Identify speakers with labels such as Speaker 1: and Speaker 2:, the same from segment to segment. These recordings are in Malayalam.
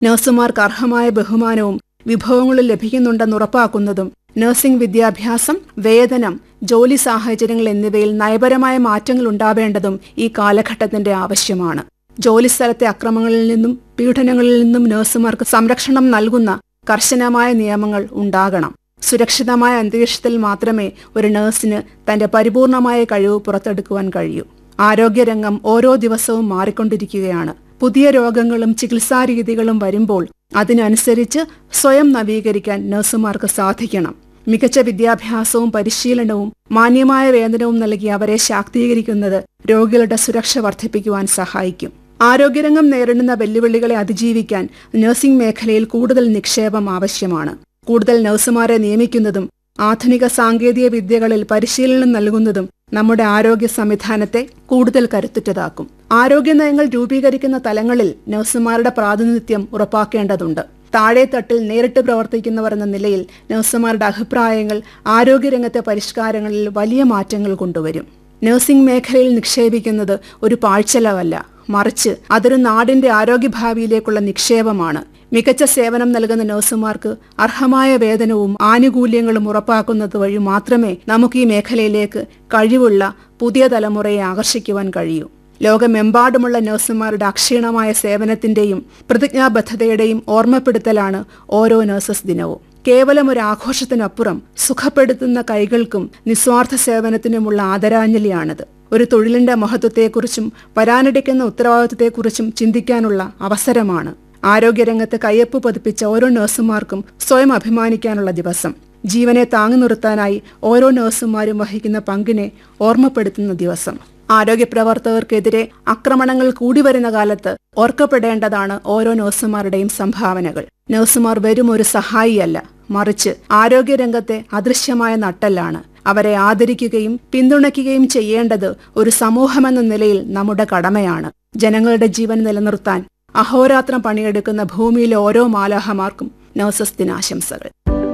Speaker 1: നഴ്സുമാർക്ക് അർഹമായ ബഹുമാനവും വിഭവങ്ങളും ലഭിക്കുന്നുണ്ടെന്ന് ഉറപ്പാക്കുന്നതും നഴ്സിംഗ് വിദ്യാഭ്യാസം വേതനം ജോലി സാഹചര്യങ്ങൾ എന്നിവയിൽ നയപരമായ മാറ്റങ്ങൾ ഉണ്ടാവേണ്ടതും ഈ കാലഘട്ടത്തിന്റെ ആവശ്യമാണ് ജോലിസ്ഥലത്തെ അക്രമങ്ങളിൽ നിന്നും പീഡനങ്ങളിൽ നിന്നും നഴ്സുമാർക്ക് സംരക്ഷണം നൽകുന്ന കർശനമായ നിയമങ്ങൾ ഉണ്ടാകണം സുരക്ഷിതമായ അന്തരീക്ഷത്തിൽ മാത്രമേ ഒരു നഴ്സിന് തന്റെ പരിപൂർണമായ കഴിവ് പുറത്തെടുക്കുവാൻ കഴിയൂ ആരോഗ്യരംഗം ഓരോ ദിവസവും മാറിക്കൊണ്ടിരിക്കുകയാണ് പുതിയ രോഗങ്ങളും ചികിത്സാരീതികളും വരുമ്പോൾ അതിനനുസരിച്ച് സ്വയം നവീകരിക്കാൻ നഴ്സുമാർക്ക് സാധിക്കണം മികച്ച വിദ്യാഭ്യാസവും പരിശീലനവും മാന്യമായ വേതനവും നൽകി അവരെ ശാക്തീകരിക്കുന്നത് രോഗികളുടെ സുരക്ഷ വർദ്ധിപ്പിക്കുവാൻ സഹായിക്കും ആരോഗ്യരംഗം നേരിടുന്ന വെല്ലുവിളികളെ അതിജീവിക്കാൻ നഴ്സിംഗ് മേഖലയിൽ കൂടുതൽ നിക്ഷേപം ആവശ്യമാണ് കൂടുതൽ നഴ്സുമാരെ നിയമിക്കുന്നതും ആധുനിക സാങ്കേതിക വിദ്യകളിൽ പരിശീലനം നൽകുന്നതും നമ്മുടെ ആരോഗ്യ സംവിധാനത്തെ കൂടുതൽ കരുത്തുറ്റതാക്കും ആരോഗ്യ നയങ്ങൾ രൂപീകരിക്കുന്ന തലങ്ങളിൽ നഴ്സുമാരുടെ പ്രാതിനിധ്യം ഉറപ്പാക്കേണ്ടതുണ്ട് താഴെത്തട്ടിൽ നേരിട്ട് പ്രവർത്തിക്കുന്നവർ എന്ന നിലയിൽ നഴ്സുമാരുടെ അഭിപ്രായങ്ങൾ ആരോഗ്യരംഗത്തെ പരിഷ്കാരങ്ങളിൽ വലിയ മാറ്റങ്ങൾ കൊണ്ടുവരും നഴ്സിംഗ് മേഖലയിൽ നിക്ഷേപിക്കുന്നത് ഒരു പാഴ്ചലവല്ല മറിച്ച് അതൊരു നാടിന്റെ ആരോഗ്യഭാവിയിലേക്കുള്ള നിക്ഷേപമാണ് മികച്ച സേവനം നൽകുന്ന നഴ്സുമാർക്ക് അർഹമായ വേതനവും ആനുകൂല്യങ്ങളും ഉറപ്പാക്കുന്നത് വഴി മാത്രമേ നമുക്ക് ഈ മേഖലയിലേക്ക് കഴിവുള്ള പുതിയ തലമുറയെ ആകർഷിക്കുവാൻ കഴിയൂ ലോകമെമ്പാടുമുള്ള നഴ്സുമാരുടെ അക്ഷീണമായ സേവനത്തിന്റെയും പ്രതിജ്ഞാബദ്ധതയുടെയും ഓർമ്മപ്പെടുത്തലാണ് ഓരോ നഴ്സസ് ദിനവും കേവലം ഒരു ആഘോഷത്തിനപ്പുറം സുഖപ്പെടുത്തുന്ന കൈകൾക്കും നിസ്വാർത്ഥ സേവനത്തിനുമുള്ള ആദരാഞ്ജലിയാണിത് ഒരു തൊഴിലിന്റെ മഹത്വത്തെക്കുറിച്ചും വരാനിരിക്കുന്ന ഉത്തരവാദിത്വത്തെക്കുറിച്ചും ചിന്തിക്കാനുള്ള അവസരമാണ് ആരോഗ്യരംഗത്ത് കയ്യൊപ്പ് പതിപ്പിച്ച ഓരോ നഴ്സുമാർക്കും സ്വയം അഭിമാനിക്കാനുള്ള ദിവസം ജീവനെ താങ്ങി നിർത്താനായി ഓരോ നഴ്സുമാരും വഹിക്കുന്ന പങ്കിനെ ഓർമ്മപ്പെടുത്തുന്ന ദിവസം ആരോഗ്യ പ്രവർത്തകർക്കെതിരെ ആക്രമണങ്ങൾ കൂടി വരുന്ന കാലത്ത് ഓർക്കപ്പെടേണ്ടതാണ് ഓരോ നഴ്സുമാരുടെയും സംഭാവനകൾ നഴ്സുമാർ വെറും ഒരു സഹായിയല്ല മറിച്ച് ആരോഗ്യരംഗത്തെ അദൃശ്യമായ നട്ടല്ലാണ് അവരെ ആദരിക്കുകയും പിന്തുണയ്ക്കുകയും ചെയ്യേണ്ടത് ഒരു സമൂഹമെന്ന നിലയിൽ നമ്മുടെ കടമയാണ് ജനങ്ങളുടെ ജീവൻ നിലനിർത്താൻ അഹോരാത്രം പണിയെടുക്കുന്ന ഭൂമിയിലെ ഓരോ മാലാഹമാർക്കും നഴ്സസ് ദിനാശംസകൾ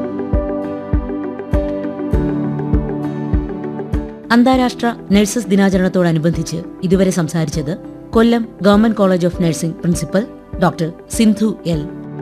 Speaker 2: അന്താരാഷ്ട്ര നഴ്സസ് ദിനാചരണത്തോടനുബന്ധിച്ച് ഇതുവരെ സംസാരിച്ചത് Kollam government college of nursing principal doctor Sindhu L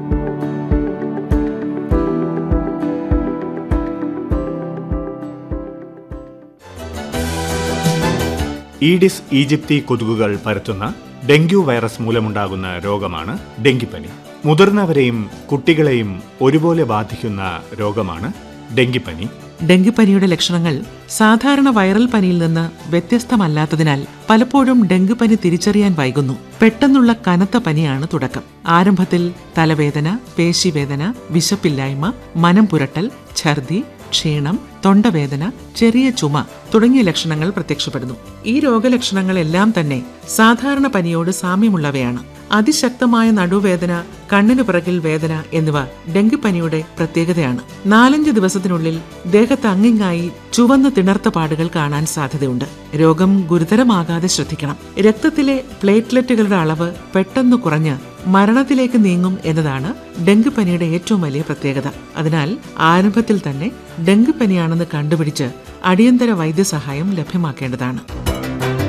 Speaker 3: Aedes aegypti കൊതുകുകൾ പരത്തുന്ന ഡെങ്കു വൈറസ് മൂലമുണ്ടാകുന്ന രോഗമാണ് ഡെങ്കിപ്പനി മുതിർന്നവരെയും കുട്ടികളെയും ഒരുപോലെ ബാധിക്കുന്ന രോഗമാണ് ഡെങ്കിപ്പനി
Speaker 4: ഡെങ്കിപ്പനിയുടെ ലക്ഷണങ്ങൾ സാധാരണ വൈറൽ പനിയിൽ നിന്ന് വ്യത്യസ്തമല്ലാത്തതിനാൽ പലപ്പോഴും ഡെങ്കിപ്പനി തിരിച്ചറിയാൻ വൈകുന്നു പെട്ടെന്നുള്ള കനത്ത പനിയാണ് തുടക്കം ആരംഭത്തിൽ തലവേദന പേശിവേദന വിശപ്പില്ലായ്മ മനം പുരട്ടൽ ഛർദി ക്ഷീണം തൊണ്ടവേദന ചെറിയ ചുമ തുടങ്ങിയ ലക്ഷണങ്ങൾ പ്രത്യക്ഷപ്പെടുന്നു ഈ രോഗലക്ഷണങ്ങളെല്ലാം തന്നെ സാധാരണ പനിയോട് സാമ്യമുള്ളവയാണ് അതിശക്തമായ നടുവേദന കണ്ണിനു പിറകിൽ വേദന എന്നിവ ഡെങ്കിപ്പനിയുടെ പ്രത്യേകതയാണ് നാലഞ്ച് ദിവസത്തിനുള്ളിൽ ദേഹത്ത് അങ്ങിങ്ങായി ചുവന്ന തിണർത്ത പാടുകൾ കാണാൻ സാധ്യതയുണ്ട് രോഗം ഗുരുതരമാകാതെ ശ്രദ്ധിക്കണം രക്തത്തിലെ പ്ലേറ്റ്ലെറ്റുകളുടെ അളവ് പെട്ടെന്ന് കുറഞ്ഞ് മരണത്തിലേക്ക് നീങ്ങും എന്നതാണ് ഡെങ്കിപ്പനിയുടെ ഏറ്റവും വലിയ പ്രത്യേകത അതിനാൽ ആരംഭത്തിൽ തന്നെ ഡെങ്കിപ്പനിയാണെന്ന് കണ്ടുപിടിച്ച് അടിയന്തര വൈദ്യസഹായം ലഭ്യമാക്കേണ്ടതാണ്